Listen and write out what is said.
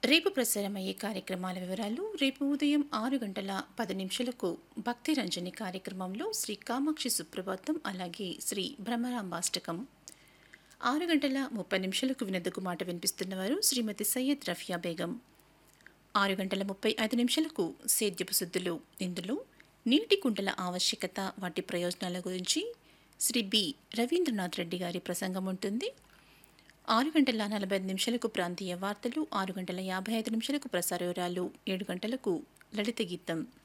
రేపు ప్రసారమయ్యే కార్యక్రమాల వివరాలు రేపు ఉదయం ఆరు గంటల పది నిమిషాలకు భక్తి రంజని కార్యక్రమంలో శ్రీ కామాక్షి సుప్రభాతం అలాగే శ్రీ భ్రమరాంబాష్టకం ఆరు గంటల ముప్పై నిమిషాలకు వినదుకు మాట వినిపిస్తున్నవారు శ్రీమతి సయ్యద్ రఫియా బేగం ఆరు గంటల ముప్పై ఐదు నిమిషాలకు సేద్యపు శుద్ధులు ఇందులో నీటి కుంటల ఆవశ్యకత వాటి ప్రయోజనాల గురించి శ్రీ బి రవీంద్రనాథ్ రెడ్డి గారి ప్రసంగం ఉంటుంది ఆరు గంటల నలభై ఐదు నిమిషాలకు ప్రాంతీయ వార్తలు ఆరు గంటల యాభై ఐదు నిమిషాలకు ప్రసార వివరాలు ఏడు గంటలకు లలిత గీతం